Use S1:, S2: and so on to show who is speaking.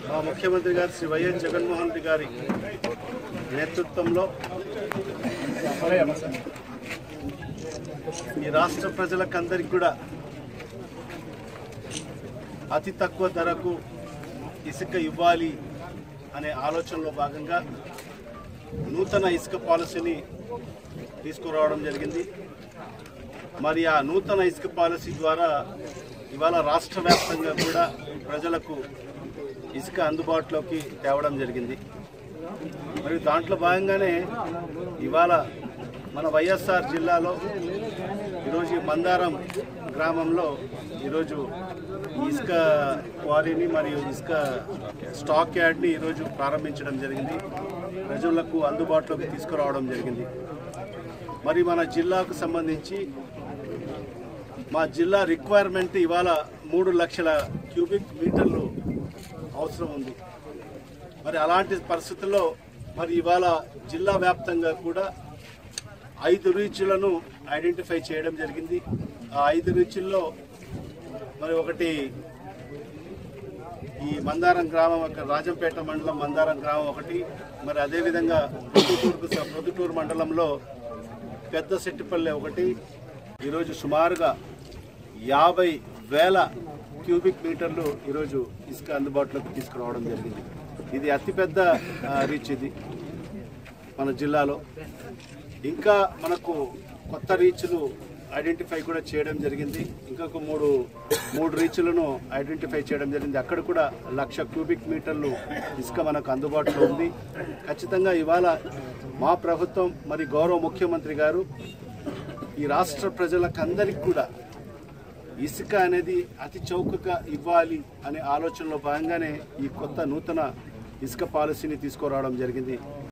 S1: మా ముఖ్యమంత్రి గారు శ్రీ వైఎస్ జగన్మోహన్ రెడ్డి గారి నేతృత్వంలో ఈ రాష్ట్ర ప్రజలకందరికి కూడా అతి తక్కువ ధరకు ఇసుక ఇవ్వాలి అనే ఆలోచనలో భాగంగా నూతన ఇసుక పాలసీని తీసుకురావడం జరిగింది మరి ఆ నూతన ఇసుక పాలసీ ద్వారా ఇవాళ రాష్ట్ర వ్యాప్తంగా కూడా ప్రజలకు ఇసుక అందుబాటులోకి తేవడం జరిగింది మరి దాంట్లో భాగంగానే ఇవాళ మన వైఎస్ఆర్ జిల్లాలో ఈరోజు ఈ మందారం గ్రామంలో ఈరోజు ఈ ఇసుక క్వారీని మరియు ఇసుక స్టాక్ యార్డ్ని ఈరోజు ప్రారంభించడం జరిగింది ప్రజలకు అందుబాటులోకి తీసుకురావడం జరిగింది మరి మన జిల్లాకు సంబంధించి మా జిల్లా రిక్వైర్మెంట్ ఇవాళ మూడు లక్షల క్యూబిక్ మీటర్లు అవసరం ఉంది మరి అలాంటి పరిస్థితుల్లో మరి ఇవాళ జిల్లా వ్యాప్తంగా కూడా ఐదు రీచ్లను ఐడెంటిఫై చేయడం జరిగింది ఆ ఐదు రీచ్ల్లో మరి ఒకటి ఈ మందారం గ్రామం ఒక రాజంపేట మండలం మందారం గ్రామం ఒకటి మరి అదేవిధంగా ప్రొద్దుటూరుకు స- ప్రొద్దుటూరు మండలంలో పెద్ద సెట్టిపల్లె ఒకటి ఈరోజు సుమారుగా యాభై వేల క్యూబిక్ మీటర్లు ఈరోజు ఇసుక అందుబాటులోకి తీసుకురావడం జరిగింది ఇది అతిపెద్ద ఆ, రీచ్ ఇది మన జిల్లాలో ఇంకా మనకు కొత్త రీచ్లు ఐడెంటిఫై కూడా చేయడం జరిగింది ఇంకొక మూడు మూడు రీచ్లను ఐడెంటిఫై చేయడం జరిగింది అక్కడ కూడా లక్ష క్యూబిక్ మీటర్లు ఇసుక మనకు అందుబాటులో ఉంది ఖచ్చితంగా ఇవాళ మా ప్రభుత్వం మరి గౌరవ ముఖ్యమంత్రి గారు ఈ రాష్ట్ర ప్రజలకందరికి కూడా ఇసుక అనేది అతి చౌకగా ఇవ్వాలి అనే ఆలోచనలో భాగంగానే ఈ కొత్త నూతన ఇసుక పాలసీని తీసుకురావడం జరిగింది